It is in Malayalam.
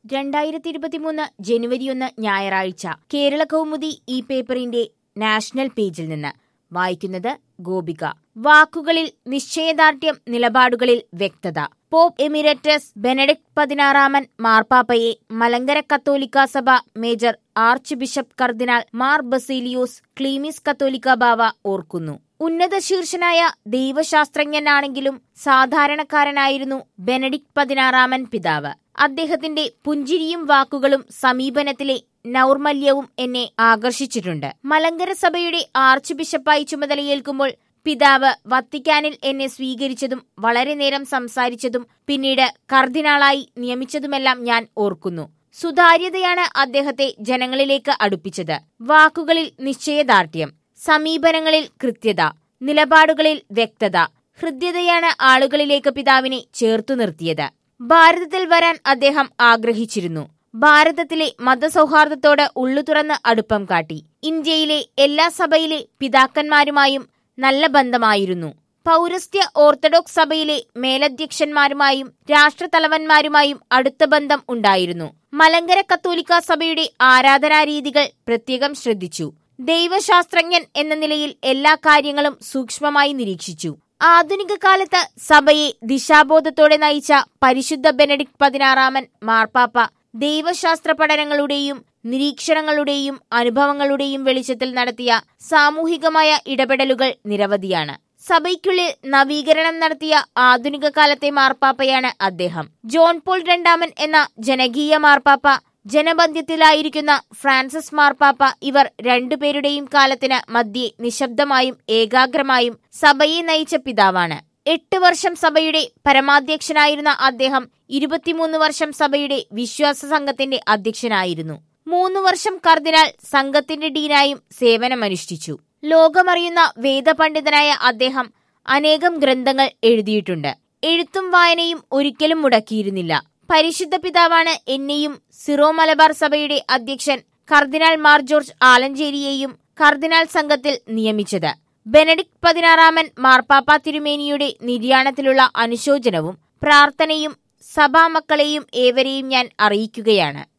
രണ്ടായിരത്തി ഇരുപത്തിമൂന്ന് ജനുവരി ഒന്ന് ഞായറാഴ്ച കേരള കൗമുദി ഈ പേപ്പറിന്റെ നാഷണൽ പേജിൽ നിന്ന് വായിക്കുന്നത് ഗോപിക വാക്കുകളിൽ നിശ്ചയദാർഢ്യം നിലപാടുകളിൽ വ്യക്തത പോപ്പ് എമിററ്റസ് ബെനഡിക്ട് പതിനാറാമൻ മാർപ്പാപ്പയെ മലങ്കര കത്തോലിക്ക സഭ മേജർ ആർച്ച് ബിഷപ്പ് കർദിനാൾ മാർ ബസീലിയോസ് ക്ലീമിസ് കത്തോലിക്ക ബാവ ഓർക്കുന്നു ഉന്നത ശീർഷനായ ദൈവശാസ്ത്രജ്ഞനാണെങ്കിലും സാധാരണക്കാരനായിരുന്നു ബെനഡിക്ട് പതിനാറാമൻ പിതാവ് അദ്ദേഹത്തിന്റെ പുഞ്ചിരിയും വാക്കുകളും സമീപനത്തിലെ നൗർമല്യവും എന്നെ ആകർഷിച്ചിട്ടുണ്ട് മലങ്കര സഭയുടെ ആർച്ച് ബിഷപ്പായി ചുമതലയേൽക്കുമ്പോൾ പിതാവ് വത്തിക്കാനിൽ എന്നെ സ്വീകരിച്ചതും വളരെ നേരം സംസാരിച്ചതും പിന്നീട് കർദിനാളായി നിയമിച്ചതുമെല്ലാം ഞാൻ ഓർക്കുന്നു സുതാര്യതയാണ് അദ്ദേഹത്തെ ജനങ്ങളിലേക്ക് അടുപ്പിച്ചത് വാക്കുകളിൽ നിശ്ചയദാർഢ്യം സമീപനങ്ങളിൽ കൃത്യത നിലപാടുകളിൽ വ്യക്തത ഹൃദ്യതയാണ് ആളുകളിലേക്ക് പിതാവിനെ ചേർത്തു നിർത്തിയത് ഭാരതത്തിൽ വരാൻ അദ്ദേഹം ആഗ്രഹിച്ചിരുന്നു ഭാരതത്തിലെ മതസൗഹാർദ്ദത്തോട് ഉള്ളു തുറന്ന് അടുപ്പം കാട്ടി ഇന്ത്യയിലെ എല്ലാ സഭയിലെ പിതാക്കന്മാരുമായും നല്ല ബന്ധമായിരുന്നു പൗരസ്ത്യ ഓർത്തഡോക്സ് സഭയിലെ മേലധ്യക്ഷന്മാരുമായും രാഷ്ട്രതലവന്മാരുമായും അടുത്ത ബന്ധം ഉണ്ടായിരുന്നു മലങ്കര കത്തോലിക്ക സഭയുടെ ആരാധനാരീതികൾ പ്രത്യേകം ശ്രദ്ധിച്ചു ദൈവശാസ്ത്രജ്ഞൻ എന്ന നിലയിൽ എല്ലാ കാര്യങ്ങളും സൂക്ഷ്മമായി നിരീക്ഷിച്ചു ആധുനിക കാലത്ത് സഭയെ ദിശാബോധത്തോടെ നയിച്ച പരിശുദ്ധ ബെനഡിക്ട് പതിനാറാമൻ മാർപ്പാപ്പ ദൈവശാസ്ത്ര പഠനങ്ങളുടെയും നിരീക്ഷണങ്ങളുടെയും അനുഭവങ്ങളുടെയും വെളിച്ചത്തിൽ നടത്തിയ സാമൂഹികമായ ഇടപെടലുകൾ നിരവധിയാണ് സഭയ്ക്കുള്ളിൽ നവീകരണം നടത്തിയ ആധുനിക കാലത്തെ മാർപ്പാപ്പയാണ് അദ്ദേഹം ജോൺ പോൾ രണ്ടാമൻ എന്ന ജനകീയ മാർപ്പാപ്പ ജനബന്ധ്യത്തിലായിരിക്കുന്ന ഫ്രാൻസിസ് മാർപ്പാപ്പ ഇവർ രണ്ടുപേരുടെയും കാലത്തിന് മധ്യേ നിശബ്ദമായും ഏകാഗ്രമായും സഭയെ നയിച്ച പിതാവാണ് എട്ട് വർഷം സഭയുടെ പരമാധ്യക്ഷനായിരുന്ന അദ്ദേഹം ഇരുപത്തിമൂന്ന് വർഷം സഭയുടെ വിശ്വാസ സംഘത്തിന്റെ അധ്യക്ഷനായിരുന്നു മൂന്ന് വർഷം കർദിനാൾ സംഘത്തിന്റെ ഡീനായും സേവനമനുഷ്ഠിച്ചു ലോകമറിയുന്ന വേദപണ്ഡിതനായ അദ്ദേഹം അനേകം ഗ്രന്ഥങ്ങൾ എഴുതിയിട്ടുണ്ട് എഴുത്തും വായനയും ഒരിക്കലും മുടക്കിയിരുന്നില്ല പരിശുദ്ധ പിതാവാണ് എന്നെയും സിറോ മലബാർ സഭയുടെ അധ്യക്ഷൻ കർദിനാൾ മാർ ജോർജ് ആലഞ്ചേരിയെയും കർദിനാൾ സംഘത്തിൽ നിയമിച്ചത് ബെനഡിക്ട് പതിനാറാമൻ മാർപ്പാപ്പ തിരുമേനിയുടെ നിര്യാണത്തിലുള്ള അനുശോചനവും പ്രാർത്ഥനയും സഭാമക്കളെയും ഏവരെയും ഞാൻ അറിയിക്കുകയാണ്